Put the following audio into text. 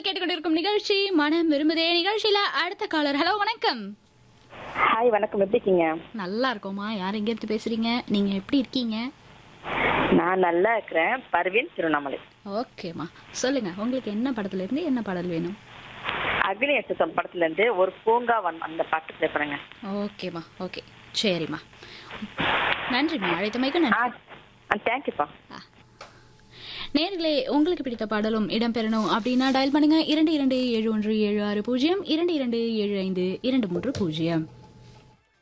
நீங்கள் கேட்டுக்கொண்டிருக்கும் நிகழ்ச்சி மனம் விரும்புதே நிகழ்ச்சியில அடுத்த காலர் ஹலோ வணக்கம் ஹாய் வணக்கம் எப்படி இருக்கீங்க நல்லா இருக்கோமா யார் எங்க இருந்து பேசுறீங்க நீங்க எப்படி இருக்கீங்க நான் நல்லா இருக்கிறேன் பர்வீன் திருவண்ணாமலை ஓகேம்மா சொல்லுங்க உங்களுக்கு என்ன படத்துல இருந்து என்ன பாடல் வேணும் அக்னி எஸ்எஸ்எம் படத்துல இருந்து ஒரு பூங்காவன் அந்த பாட்டு ப்ளே பண்ணுங்க ஓகேம்மா ஓகே சரிம்மா நன்றிம்மா அழைத்தமைக்கு நன்றி ஆ தேங்க்யூப்பா நேர்களே உங்களுக்கு பிடித்த பாடலும் இடம்பெறணும் அப்படின்னா டயல் பண்ணுங்க இரண்டு இரண்டு ஏழு ஒன்று ஏழு ஆறு பூஜ்ஜியம் இரண்டு இரண்டு ஏழு ஐந்து இரண்டு மூன்று பூஜ்ஜியம்